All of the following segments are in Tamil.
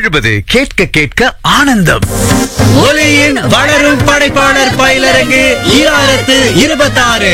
எழுபது கேட்க கேட்க ஆனந்தம் ஒலியின் வளரும் படைப்பாளர் பயிலரங்கு ஈராயிரத்து இருபத்தாறு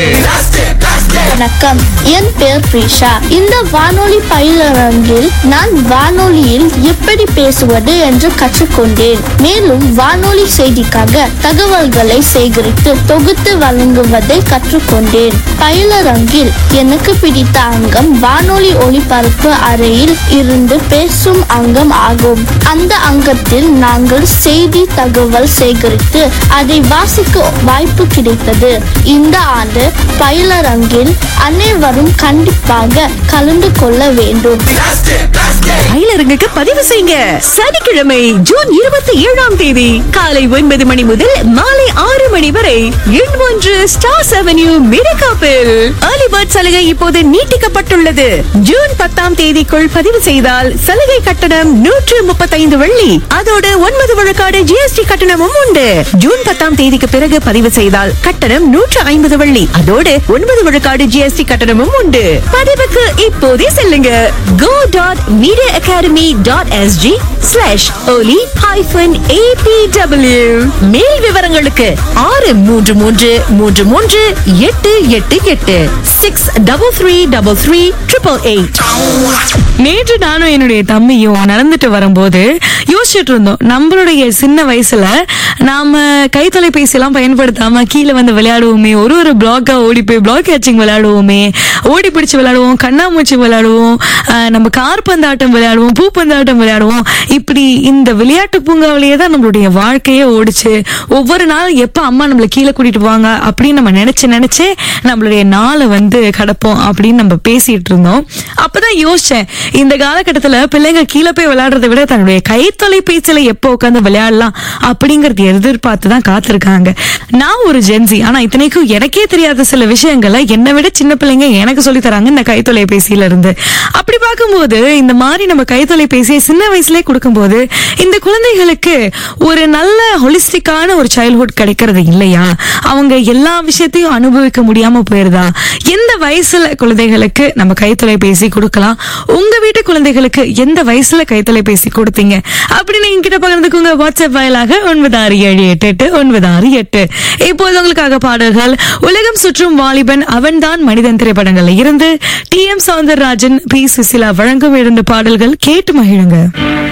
வணக்கம் என் பெயர் பிரிஷா இந்த வானொலி பயிலரங்கில் நான் வானொலியில் எப்படி பேசுவது என்று கற்றுக்கொண்டேன் மேலும் வானொலி செய்திக்காக தகவல்களை சேகரித்து தொகுத்து வழங்குவதை கற்றுக்கொண்டேன் பயிலரங்கில் எனக்கு பிடித்த அங்கம் வானொலி ஒளிபரப்பு அறையில் இருந்து பேசும் அங்கம் ஆகும் அந்த அங்கத்தில் நாங்கள் செய்தி தகவல் சேகரித்து அதை வாசிக்க வாய்ப்பு கிடைத்தது இந்த ஆண்டு பயிலரங்கில் அனைவரும் கண்டிப்பாக கலந்து கொள்ள வேண்டும் பயிலரங்குக்கு பதிவு செய்யுங்க சனிக்கிழமை ஜூன் இருபத்தி ஏழாம் தேதி காலை ஒன்பது மணி முதல் மாலை ஆறு மணி வரை எண் ஒன்று ஸ்டார்ஸ் அவென்யூ மிரகாப்பில் அலிபர்ட் சலுகை இப்போது நீட்டிக்கப்பட்டுள்ளது ஜூன் பத்தாம் தேதிக்குள் பதிவு செய்தால் சலுகை கட்டணம் நூற்று முப்பத்தைந்து வெள்ளி அதோடு ஒன்பது விழுக்காடு ஜிஎஸ்டி கட்டணமும் உண்டு ஜூன் பத்தாம் தேதிக்கு பிறகு பதிவு செய்தால் கட்டணம் நூற்று ஐம்பது வெள்ளி அதோடு ஒன்பது விழுக்காடு ஜிஎஸ்டி கட்டணமும் உண்டு பதிவுக்கு இப்போதே செல்லுங்க go dot media academy dot SG slash Oli hyphen ABW மேல் விவரங்களுக்கு ஆறு மூன்று மூன்று மூன்று மூன்று எட்டு எட்டு எட்டு six double three double three triple eight நேற்று நானும் என்னுடைய தம்பியும் நடந்துட்டு வரும்போது யோசிச்சுட்டு இருந்தோம் நம்மளுடைய சின்ன வயசுல நாம கை தொலைபேசி எல்லாம் பயன்படுத்தாம கீழே வந்து விளையாடுவோமே ஒரு ஒரு பிளாக்கா ஓடி போய் பிளாக் கேச்சிங் விளையாடுவோமே ஓடி பிடிச்சு விளையாடுவோம் கண்ணாமூச்சி விளையாடுவோம் ஆஹ் நம்ம கார்பந்தாட்டம் விளையாடுவோம் பூப்பந்தாட்டம் விளையாடுவோம் இப்படி இந்த விளையாட்டு பூங்காவிலேயே தான் நம்மளுடைய வாழ்க்கையே ஓடுச்சு ஒவ்வொரு நாள் எப்ப அம்மா நம்மள கீழே கூட்டிட்டு போவாங்க அப்படின்னு நம்ம நினைச்சு நினைச்சே நம்மளுடைய நாளை வந்து கடப்போம் அப்படின்னு நம்ம பேசிட்டு இருந்தோம் அப்பதான் யோசிச்சேன் இந்த காலகட்டத்துல பிள்ளைங்க கீழே போய் விளையாடுறதை விட தன்னுடைய கை தொலைபேசியில எப்போ உட்காந்து விளையாடலாம் அப்படிங்கறது எதிர்பார்த்து தான் காத்திருக்காங்க நான் ஒரு ஜென்சி ஆனா இத்தனைக்கும் எனக்கே தெரியாத சில விஷயங்களை என்னை விட சின்ன பிள்ளைங்க எனக்கு சொல்லி தராங்க இந்த கை தொலைபேசியில இருந்து அப்படி பார்க்கும்போது இந்த மாதிரி நம்ம கை தொலைபேசியை சின்ன வயசுலயே கொடுக்கும்போது இந்த குழந்தைகளுக்கு ஒரு நல்ல ஹொலிஸ்டிக்கான ஒரு சைல்ட்ஹுட் கிடைக்கிறது இல்லையா அவங்க எல்லா விஷயத்தையும் அனுபவிக்க முடியாம போயிருதா எந்த வயசுல குழந்தைகளுக்கு நம்ம கை தொலைபேசி கொடுக்கலாம் உங்க வீட்டு குழந்தைகளுக்கு எந்த வயசுல கை தொலைபேசி கொடுத்தீங்க அப்படின்னு என்கிட்ட பகிர்ந்துக்குங்க வாட்ஸ்அப் வாயிலாக ஒன்பது ஆறு ஏழு எட்டு எட்டு ஒன்பது ஆறு எட்டு இப்போது உங்களுக்காக பாடல்கள் உலகம் சுற்றும் வாலிபன் அவன்தான் மனிதன் திரைப்படங்கள்ல இருந்து T M Soundararajan P Susheela வழங்கும் இரண்டு பாடல்கள் கேட்டு மகிழுங்க